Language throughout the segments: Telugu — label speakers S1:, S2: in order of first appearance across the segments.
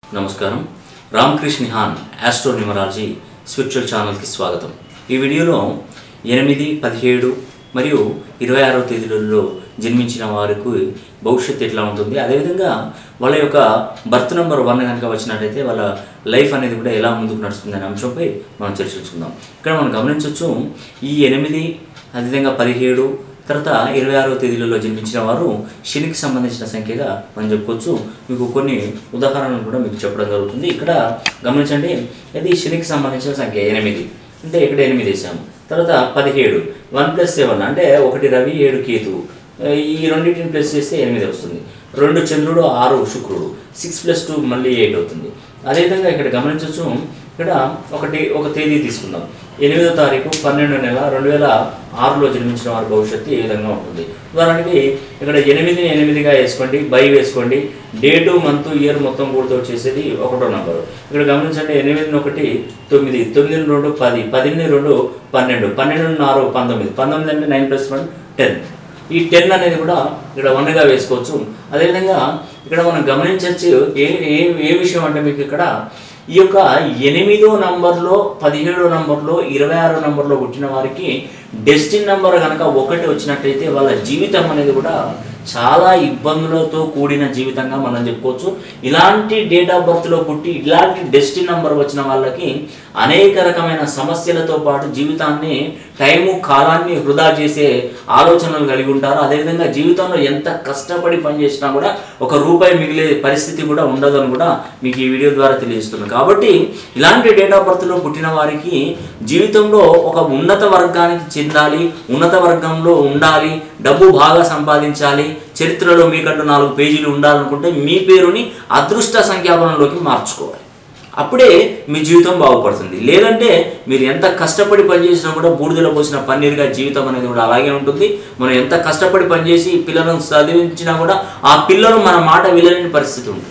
S1: నమస్కారం రామకృష్ణ హాన్ ఆస్ట్రో న్యూమరాలజీ స్పిరిచువల్ ఛానల్కి స్వాగతం ఈ వీడియోలో ఎనిమిది పదిహేడు మరియు ఇరవై ఆరో తేదీలలో జన్మించిన వారికి భవిష్యత్తు ఎట్లా ఉంటుంది అదేవిధంగా వాళ్ళ యొక్క బర్త్ నెంబర్ వన్ కనుక వచ్చినట్టయితే వాళ్ళ లైఫ్ అనేది కూడా ఎలా ముందుకు నడుస్తుంది అనే అంశంపై మనం చర్చించుకుందాం ఇక్కడ మనం గమనించవచ్చు ఈ ఎనిమిది అదేవిధంగా పదిహేడు తర్వాత ఇరవై ఆరో తేదీలలో జన్మించిన వారు శనికి సంబంధించిన సంఖ్యగా మనం చెప్పుకోవచ్చు మీకు కొన్ని ఉదాహరణలు కూడా మీకు చెప్పడం జరుగుతుంది ఇక్కడ గమనించండి ఇది శనికి సంబంధించిన సంఖ్య ఎనిమిది అంటే ఇక్కడ ఎనిమిది వేసాము తర్వాత పదిహేడు వన్ ప్లస్ సెవెన్ అంటే ఒకటి రవి ఏడు కేతువు ఈ రెండింటిని ప్లస్ చేస్తే ఎనిమిది వస్తుంది రెండు చంద్రుడు ఆరు శుక్రుడు సిక్స్ ప్లస్ టూ మళ్ళీ ఎయిట్ అవుతుంది అదేవిధంగా ఇక్కడ గమనించవచ్చు ఇక్కడ ఒకటి ఒక తేదీ తీసుకుందాం ఎనిమిదో తారీఖు పన్నెండు నెల రెండు వేల ఆరులో జన్మించిన వారి భవిష్యత్తు ఏ విధంగా ఉంటుంది ఉదాహరణకి ఇక్కడ ఎనిమిదిని ఎనిమిదిగా వేసుకోండి బై వేసుకోండి డేటు మంత్ ఇయర్ మొత్తం కూడితే వచ్చేసేది ఒకటో నంబరు ఇక్కడ గమనించండి ఎనిమిదిని ఒకటి తొమ్మిది తొమ్మిదిని రెండు పది పదిని రెండు పన్నెండు పన్నెండు ఆరు పంతొమ్మిది పంతొమ్మిది అంటే నైన్ ప్లస్ వన్ టెన్ ఈ టెన్ అనేది కూడా ఇక్కడ వన్గా వేసుకోవచ్చు అదేవిధంగా ఇక్కడ మనం గమనించవచ్చు ఏ ఏ ఏ విషయం అంటే మీకు ఇక్కడ ఈ యొక్క ఎనిమిదో నంబర్లో పదిహేడో నంబర్లో ఇరవై ఆరో నంబర్లో పుట్టిన వారికి డెస్టిన్ నంబర్ కనుక ఒకటి వచ్చినట్టయితే వాళ్ళ జీవితం అనేది కూడా చాలా ఇబ్బందులతో కూడిన జీవితంగా మనం చెప్పుకోవచ్చు ఇలాంటి డేట్ ఆఫ్ బర్త్లో పుట్టి ఇలాంటి డెస్టిన్ నంబర్ వచ్చిన వాళ్ళకి అనేక రకమైన సమస్యలతో పాటు జీవితాన్ని టైము కాలాన్ని వృధా చేసే ఆలోచనలు కలిగి ఉంటారు అదేవిధంగా జీవితంలో ఎంత కష్టపడి పనిచేసినా కూడా ఒక రూపాయి మిగిలే పరిస్థితి కూడా ఉండదని కూడా మీకు ఈ వీడియో ద్వారా తెలియజేస్తున్నాను కాబట్టి ఇలాంటి డేట్ ఆఫ్ బర్త్లో పుట్టిన వారికి జీవితంలో ఒక ఉన్నత వర్గానికి చెందాలి ఉన్నత వర్గంలో ఉండాలి డబ్బు బాగా సంపాదించాలి చరిత్రలో మీకంటూ నాలుగు పేజీలు ఉండాలనుకుంటే మీ పేరుని అదృష్ట సంఖ్యాబలంలోకి మార్చుకోవాలి అప్పుడే మీ జీవితం బాగుపడుతుంది లేదంటే మీరు ఎంత కష్టపడి పనిచేసినా కూడా బూడిదలో పోసిన పన్నీరుగా జీవితం అనేది కూడా అలాగే ఉంటుంది మనం ఎంత కష్టపడి పనిచేసి పిల్లలను చదివించినా కూడా ఆ పిల్లలు మన మాట వినలేని పరిస్థితి ఉంటుంది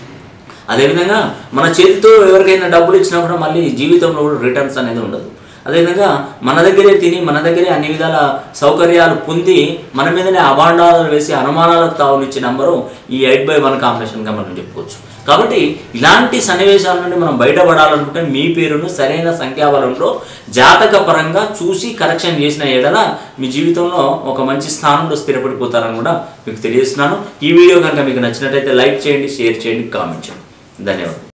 S1: అదేవిధంగా మన చేతితో ఎవరికైనా డబ్బులు ఇచ్చినా కూడా మళ్ళీ జీవితంలో కూడా రిటర్న్స్ అనేది ఉండదు అదేవిధంగా మన దగ్గరే తిని మన దగ్గరే అన్ని విధాల సౌకర్యాలు పొంది మన మీదనే అభాండాలు వేసి అనుమానాలకు తావునిచ్చే నంబరు ఈ ఎయిట్ బై వన్ కాంబినేషన్గా మనం చెప్పుకోవచ్చు కాబట్టి ఇలాంటి సన్నివేశాల నుండి మనం బయటపడాలనుకుంటే మీ పేరును సరైన సంఖ్యాబలంలో జాతక పరంగా చూసి కరెక్షన్ చేసిన ఎడల మీ జీవితంలో ఒక మంచి స్థానంలో స్థిరపడిపోతారని కూడా మీకు తెలియజేస్తున్నాను ఈ వీడియో కనుక మీకు నచ్చినట్టయితే లైక్ చేయండి షేర్ చేయండి కామెంట్ చేయండి ధన్యవాదాలు